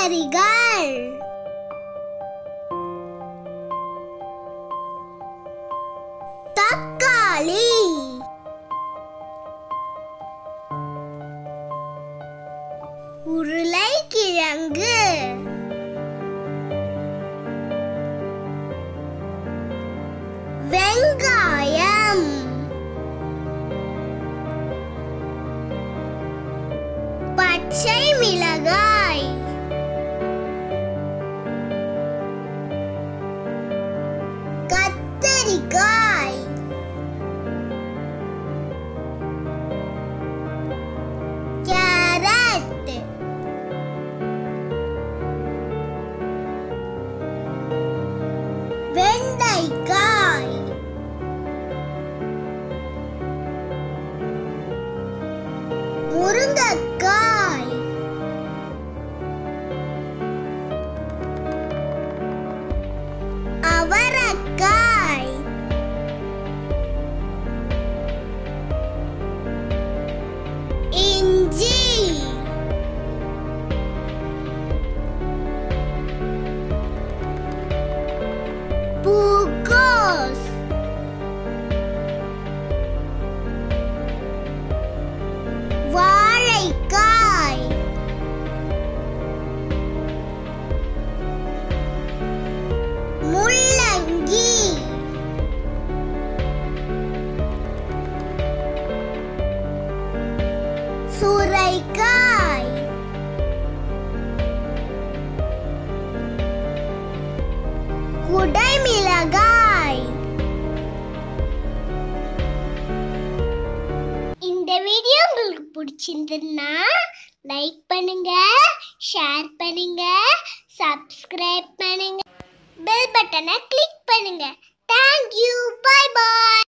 காய்கறிகள் தக்காளி உருளைக்கிழங்கு வெங்காயம் பச்சை மிளகாய் கத்தரிக்காய் கேரட் வெண்டைக்காய் முருங்கைக்காய் அவரைக்காய் இஞ்சி பூக்கோஸ் வாழைக்காய் முள்ளங்கி சுரைக்காய் குடைமிளகாய் இந்த வீடியோ உங்களுக்கு பிடிச்சிருந்ததுன்னா லைக் பண்ணுங்க ஷேர் பண்ணுங்க சப்ஸ்கிரைப் பண்ணுங்க பெல் பட்டனை கிளிக் பண்ணுங்க தேங்க்யூ பை பாய்